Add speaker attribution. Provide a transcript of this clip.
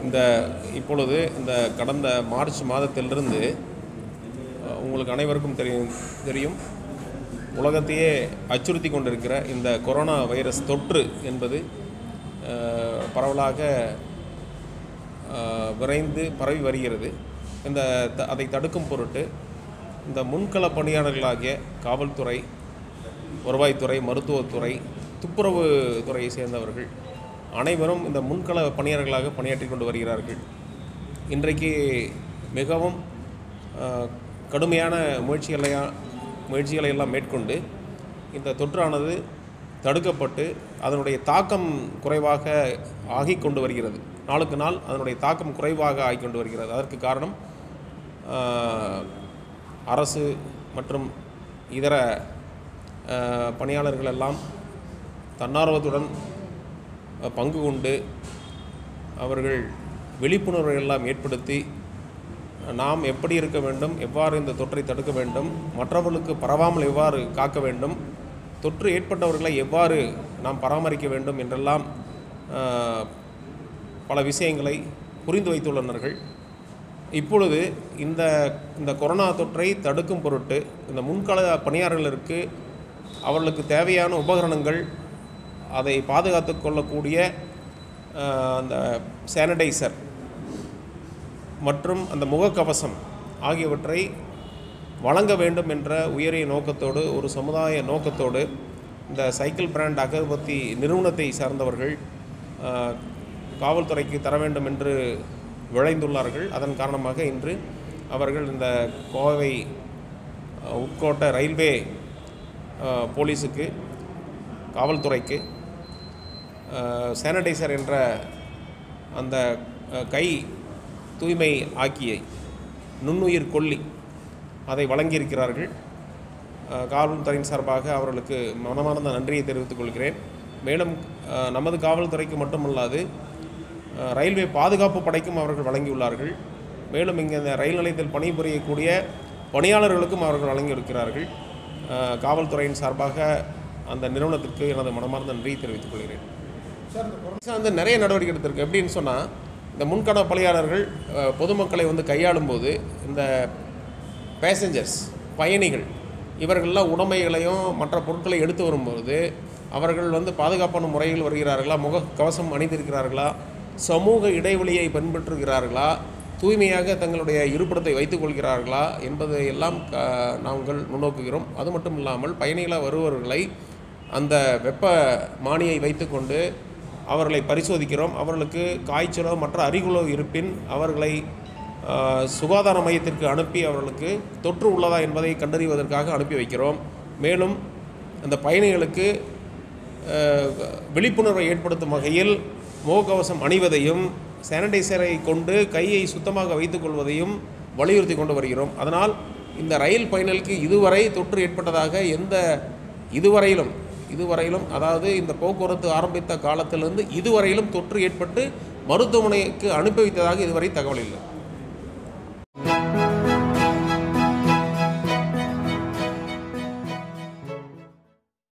Speaker 1: இந்த இப்பொழுது இந்த கடந்த மார்ச் மாதத்திலிருந்து அஹ், உங்களுக்கு அனைவருக்கும் தெரியும் தெரியும் உலகத்தையே அச்சுறுத்தி கொண்டிருக்கிற இந்த கொரோனா வைரஸ் தொற்று என்பது அஹ், பரவலாக அஹ், விரைந்து பரவி வருகிறது இந்த த- அதை தடுக்கும் பொருட்டு இந்த முன்கள பணியாளர்களாகிய காவல்துறை வருவாய்த்துறை மருத்துவத்துறை துப்புரவு துறையை சேர்ந்தவர்கள் அனைவரும் இந்த முன்கள பணியாளர்களாக பணியாற்றி கொண்டு வருகிறார்கள் இன்றைக்கு மிகவும் அஹ், கடுமையான முயற்சிகளை முயற்சிகளை எல்லாம் மேற்கொண்டு இந்த தொற்றானது தடுக்கப்பட்டு அதனுடைய தாக்கம் குறைவாக ஆகி கொண்டு வருகிறது நாளுக்கு நாள் அதனுடைய தாக்கம் குறைவாக ஆகி கொண்டு வருகிறது அதற்கு காரணம் ஆஹ், அரசு மற்றும் இதர ஆஹ், பணியாளர்கள் எல்லாம் தன்னார்வத்துடன் அஹ், பங்கு கொண்டு அவர்கள் விழிப்புணர்வை எல்லாம் ஏற்படுத்தி நாம் எப்படி இருக்க வேண்டும் எவ்வாறு இந்த தொற்றை தடுக்க வேண்டும் மற்றவர்களுக்கு பரவாமல் எவ்வாறு காக்க வேண்டும் தொற்று ஏற்பட்டவர்களை எவ்வாறு நாம் பராமரிக்க வேண்டும் என்றெல்லாம் ஆஹ், பல விஷயங்களை புரிந்து வைத்துள்ளனர்கள் இப்பொழுது இந்த இந்த கொரோனா தொற்றை தடுக்கும் பொருட்டு இந்த முன்கள பணியாளர்களுக்கு அவர்களுக்கு தேவையான உபகரணங்கள் அதை பாதுகாத்து கொள்ளக்கூடிய ஆஹ், அந்த சானிடைசர் மற்றும் அந்த முகக்கவசம் ஆகியவற்றை வழங்க வேண்டும் என்ற உயரிய நோக்கத்தோடு ஒரு சமுதாய நோக்கத்தோடு இந்த சைக்கிள் பிராண்ட் அகர்பத்தி நிறுவனத்தை சார்ந்தவர்கள் ஆஹ், காவல்துறைக்கு தர வேண்டும் என்று விளைந்துள்ளார்கள் அதன் காரணமாக இன்று அவர்கள் இந்த கோவை ஆஹ், உட்கோட்ட ரயில்வே ஆஹ், போலீஸுக்கு காவல்துறைக்கு சானிடைசர் என்ற அந்த அஹ், கை தூய்மை ஆக்கியை நுண்ணுயிர் கொல்லி அதை வழங்கியிருக்கிறார்கள் அஹ், காவல்துறையின் சார்பாக அவர்களுக்கு மனமார்ந்த நன்றியை தெரிவித்துக் கொள்கிறேன் மேலும் அஹ், நமது காவல்துறைக்கு மட்டுமல்லாது அஹ், ரயில்வே பாதுகாப்பு படைக்கும் அவர்கள் வழங்கியுள்ளார்கள் மேலும் இங்கே இந்த ரயில் நிலையத்தில் பணிபுரியக்கூடிய பணியாளர்களுக்கும் அவர்கள் வழங்கியிருக்கிறார்கள் அஹ், காவல்துறையின் சார்பாக அந்த நிறுவனத்திற்கு எனது மனமார்ந்த நன்றியை தெரிவித்துக் கொள்கிறேன் வந்து நிறைய நடவடிக்கை எடுத்திருக்கு எப்படின்னு சொன்னால் இந்த முன்கள பணியாளர்கள் அஹ், பொதுமக்களை வந்து கையாளும் போது இந்த பேசஞ்சர்ஸ் பயணிகள் இவர்கள்லாம் உடைமைகளையும் மற்ற பொருட்களை எடுத்து வரும்போது அவர்கள் வந்து பாதுகாப்பான முறையில் வருகிறார்களா முக கவசம் அணிந்திருக்கிறார்களா சமூக இடைவெளியை பின்பற்றுகிறார்களா தூய்மையாக தங்களுடைய இருப்பிடத்தை வைத்துக் கொள்கிறார்களா என்பதை எல்லாம் க- நாங்கள் முன்னோக்குகிறோம் அது மட்டும் இல்லாமல் பயணிகளாக வருபவர்களை அந்த வெப்ப மானியை வைத்துக்கொண்டு அவர்களை பரிசோதிக்கிறோம் அவர்களுக்கு காய்ச்சலோ மற்ற அறிகுறோ இருப்பின் அவர்களை ஆஹ், சுகாதார மையத்திற்கு அனுப்பி அவர்களுக்கு தொற்று உள்ளதா என்பதை கண்டறிவதற்காக அனுப்பி வைக்கிறோம் மேலும் அந்த பயணிகளுக்கு ஆஹ், விழிப்புணர்வை ஏற்படுத்தும் வகையில் முகக்கவசம் அணிவதையும் சானிடைசரை கொண்டு கையை சுத்தமாக வைத்துக்கொள்வதையும் வலியுறுத்தி கொண்டு வருகிறோம் அதனால் இந்த ரயில் பயணிகளுக்கு இதுவரை தொற்று ஏற்பட்டதாக எந்த இதுவரையிலும் இதுவரையிலும் அதாவது இந்த போக்குவரத்து ஆரம்பித்த காலத்திலிருந்து இதுவரையிலும் தொற்று ஏற்பட்டு மருத்துவமனைக்கு அனுப்பி வைத்ததாக இதுவரை தகவல் இல்லை